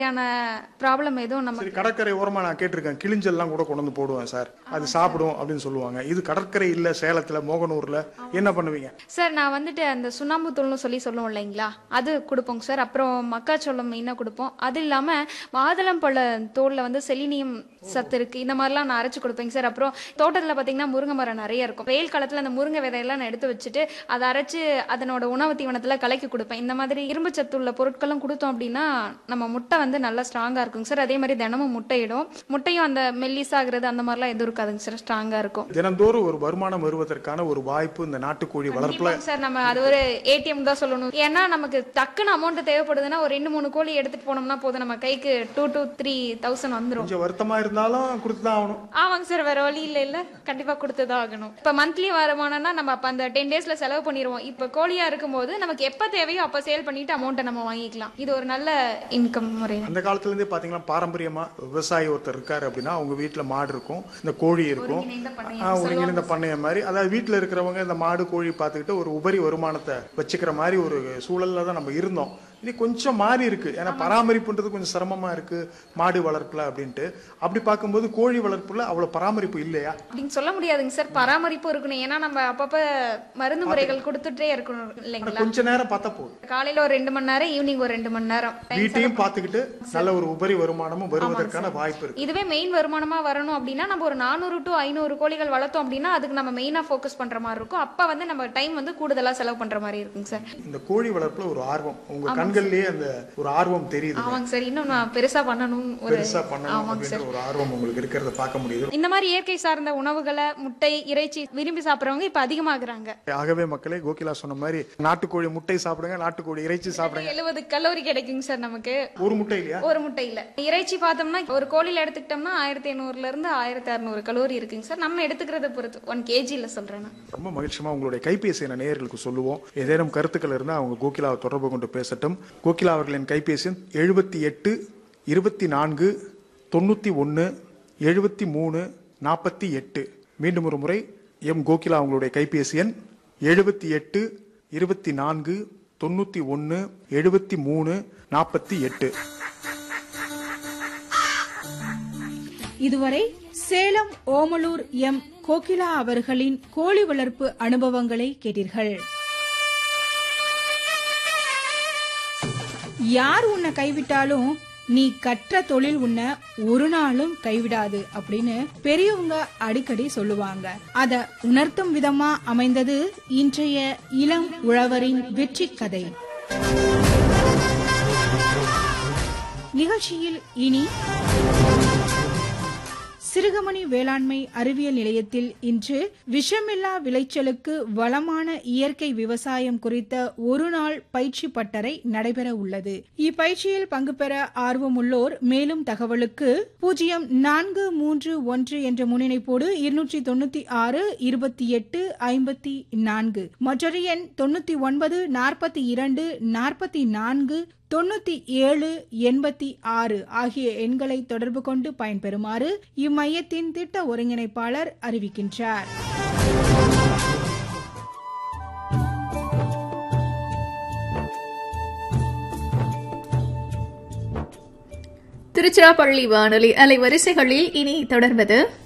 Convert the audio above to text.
யான ப்ராப்ளம் எதுவும் நம்ம சரி கடற்கரை ஓரமா நான் கேட்டிருக்கேன் கிளிஞ்சல்லாம் கூட கொண்டு வந்து போடுவேன் சார் அது சாப்பிடும் அப்படின்னு சொல்லுவாங்க இது கடற்கரை இல்ல சேலத்துல மோகனூர்ல என்ன பண்ணுவீங்க சார் நான் வந்துட்டு அந்த சுண்ணாம்பு தூள்னு சொல்லி சொல்லுவோம் இல்லைங்களா அது கொடுப்போங்க சார் அப்புறம் மக்காச்சோளம் மெயினாக கொடுப்போம் அது இல்லாமல் மாதுளம்பழ தோலில் வந்து செலினியம் சத்து இருக்கு இந்த மாதிரிலாம் நான் அரைச்சு கொடுப்பேங்க சார் அப்புறம் தோட்டத்தில் பார்த்தீங்கன்னா முருங்கை மரம் நிறைய இருக்கும் வெயில் காலத்தில் அந்த முருங்கை விதையெல்லாம் நான் எடுத்து வச்சுட்டு அதை அரைச்சு அதனோட உணவு தீவனத்தில் கலக்கி கொடுப்பேன் இந்த மாதிரி இரும்பு சத்து உள்ள பொருட்களும் கொடுத்தோம் அப்படின்னா நம்ம முட்டை வந்து நல்லா ஸ்ட்ராங்காக இருக்குங்க சார் அதே மாதிரி தினமும் முட்டையிடும் முட்டையும் அந்த மெல்லிசாகிறது அந்த மாதிரிலாம் எதுவும் இருக்காதுங்க சார் ஸ்ட்ராங்காக இருக்கும் தினந்தோறும் ஒரு வருமானம் வருவதற்கான ஒரு வாய்ப்பு இந்த நாட்டுக்கோழி வளர்ப்புல கண்டிப்பாங்க சார் நம்ம அது ஒரு ஏடிஎம் தான் சொல்லணும் ஏன்னா நமக்கு டக்குன்னு அமௌண்ட் தேவைப்படுதுன்னா ஒரு ரெண்டு மூணு கோழி எடுத்துட்டு போனோம்னா போதும் நம்ம கைக்கு டூ டூ த்ரீ தௌசண்ட் வந்துரும் கொஞ்சம் வருத்தமா இருந்தாலும் கொடுத்து தான் ஆகணும் ஆமாங்க சார் வேற வழி இல்ல இல்ல கண்டிப்பா கொடுத்து தான் ஆகணும் இப்ப மந்த்லி வருமானம்னா நம்ம அப்ப அந்த டென் டேஸ்ல செலவு பண்ணிடுவோம் இப்ப கோழியா இருக்கும்போது நமக்கு எப்ப தேவையோ அப்ப சேல் பண்ணிட்டு அமௌண்ட்டை நம்ம வாங்கிக்கலாம் இது ஒரு நல்ல இன்கம் முறை அந்த காலத்துல இருந்தே பாத்தீங்கன்னா பாரம்பரியமா விவசாயி ஒருத்தர் இருக்காரு அப்படின்னா அவங்க வீட்டுல மாடு இருக்கும் இந்த கோழி இருக்கும் ஒருங்கிணைந்த பண்ணையம் ஆஹ், ஒருங்கிணைந்த பண்ணையம் மாதிரி அதாவது வீட்டுல இருக்கிறவங்க இந்த மாடு கோழி பார்த்துக்கிட்டு ஒரு உபரி வருமானத்தை வச்சுக்கிற மாதிரி ஒரு சூழல்ல தான் நம்ம இருந்தோம் இது கொஞ்சம் மாறி இருக்கு ஏன்னா பராமரிப்புன்றது கொஞ்சம் சிரமமா இருக்கு மாடு வளர்ப்புல அப்படின்ட்டு அப்படி பார்க்கும்போது கோழி வளர்ப்புல அவ்வளவு பராமரிப்பு இல்லையா அப்படின்னு சொல்ல முடியாதுங்க சார் பராமரிப்பும் இருக்கணும் ஏன்னா நம்ம அப்பப்ப மருந்து முறைகள் கொடுத்துட்டே இருக்கணும் இல்லைங்களா கொஞ்ச நேரம் பார்த்தா போதும் காலையில ஒரு ரெண்டு மணி நேரம் ஈவினிங் ஒரு ரெண்டு மணி நேரம் வீட்டையும் பார்த்துக்கிட்டு நல்ல ஒரு உபரி வருமானமும் வருவதற்கான வாய்ப்பு இருக்கு இதுவே மெயின் வருமானமா வரணும் அப்படின்னா நம்ம ஒரு நானூறு டு ஐநூறு கோழிகள் வளர்த்தோம் அப்படின்னா அதுக்கு நம்ம மெயினா ஃபோக்கஸ் பண்ற மாதிரி இருக்கும் அப்ப வந்து நம்ம டைம் வந்து கூடுதலா செலவு பண்ற மாதிரி இருக்குங்க சார் இந்த கோழி வளர்ப்புல ஒரு ஆர்வம் உங்க கண்கள்லயே அந்த ஒரு ஆர்வம் தெரியுது ஆமாங்க சார் இன்னும் நான் பெருசா பண்ணணும் ஒரு பெருசா பண்ணணும் அப்படின்ற ஒரு ஆர்வம் உங்களுக்கு இருக்கிறத பார்க்க முடியுது இந்த மாதிரி இயற்கை சார்ந்த உணவுகளை முட்டை இறைச்சி விரும்பி சாப்பிடுறவங்க இப்ப அதிகமாகறாங்க ஆகவே மக்களே கோகிலா சொன்ன மாதிரி நாட்டுக்கோழி முட்டை சாப்பிடுங்க நாட்டுக்கோழி இறைச்சி சாப்பிடுங்க எழுபது கலோரி கிடைக்குங்க சார் நமக்கு ஒரு முட்டை இல்லையா ஒரு முட்டையில இறைச்சி பார்த்தோம்னா ஒரு கோழில எடுத்துக்கிட்டோம்னா ஆயிரத்தி ஐநூறுல இருந்து ஆயிரத்தி அறுநூறு கலோரி இருக்குங்க சார் நம்ம எடுத்துக்கிறத பொறுத்து ஒன் கேஜில சொல்றேன் நான். ரொம்ப மகிழ்ச்சியமா உங்களுடைய கைபேசி என நேயர்களுக்கு சொல்லுவோம் ஏதேனும் கருத்துக்கள் இருந்தால் அவங்க கோகிலாவை தொடர்பு கொண்டு பேசட்டும் கோகிலா அவர்களின் கைபேசி எண் எழுபத்தி எட்டு இருபத்தி நான்கு தொண்ணூற்றி ஒன்று எழுபத்தி மூணு நாற்பத்தி எட்டு மீண்டும் ஒரு முறை எம் கோகிலா அவங்களுடைய கைபேசி எண் எழுபத்தி எட்டு இருபத்தி நான்கு தொண்ணூற்றி ஒன்று எழுபத்தி மூணு நாற்பத்தி எட்டு இதுவரை சேலம் ஓமலூர் எம் கோகிலா அவர்களின் கோழி வளர்ப்பு அனுபவங்களை கேட்டீர்கள் யார் உன்னை கைவிட்டாலும் நீ கற்ற தொழில் உன்னை ஒரு நாளும் கைவிடாது அப்படின்னு பெரியவங்க அடிக்கடி சொல்லுவாங்க அத உணர்த்தும் விதமா அமைந்தது இன்றைய இளம் உழவரின் வெற்றி கதை நிகழ்ச்சியில் இனி சிறுகமணி வேளாண்மை அறிவியல் நிலையத்தில் இன்று விஷமில்லா விளைச்சலுக்கு வளமான இயற்கை விவசாயம் குறித்த ஒரு நாள் பயிற்சி பட்டறை நடைபெற உள்ளது இப்பயிற்சியில் பங்கு பெற ஆர்வமுள்ளோர் மேலும் தகவலுக்கு பூஜ்ஜியம் நான்கு மூன்று ஒன்று என்ற முன்னிணைப்போடு இருநூற்றி தொண்ணூத்தி ஆறு இருபத்தி எட்டு ஐம்பத்தி நான்கு மற்றொரு எண் தொண்ணூத்தி ஒன்பது நாற்பத்தி இரண்டு நாற்பத்தி நான்கு தொண்ணூத்தி ஏழு எண்பத்தி ஆறு ஆகிய எண்களை தொடர்பு கொண்டு பயன்பெறுமாறு இம்மையத்தின் திட்ட ஒருங்கிணைப்பாளர் அறிவிக்கின்றார் திருச்சிராப்பள்ளி வானொலி அலைவரிசைகளில் இனி தொடர்வது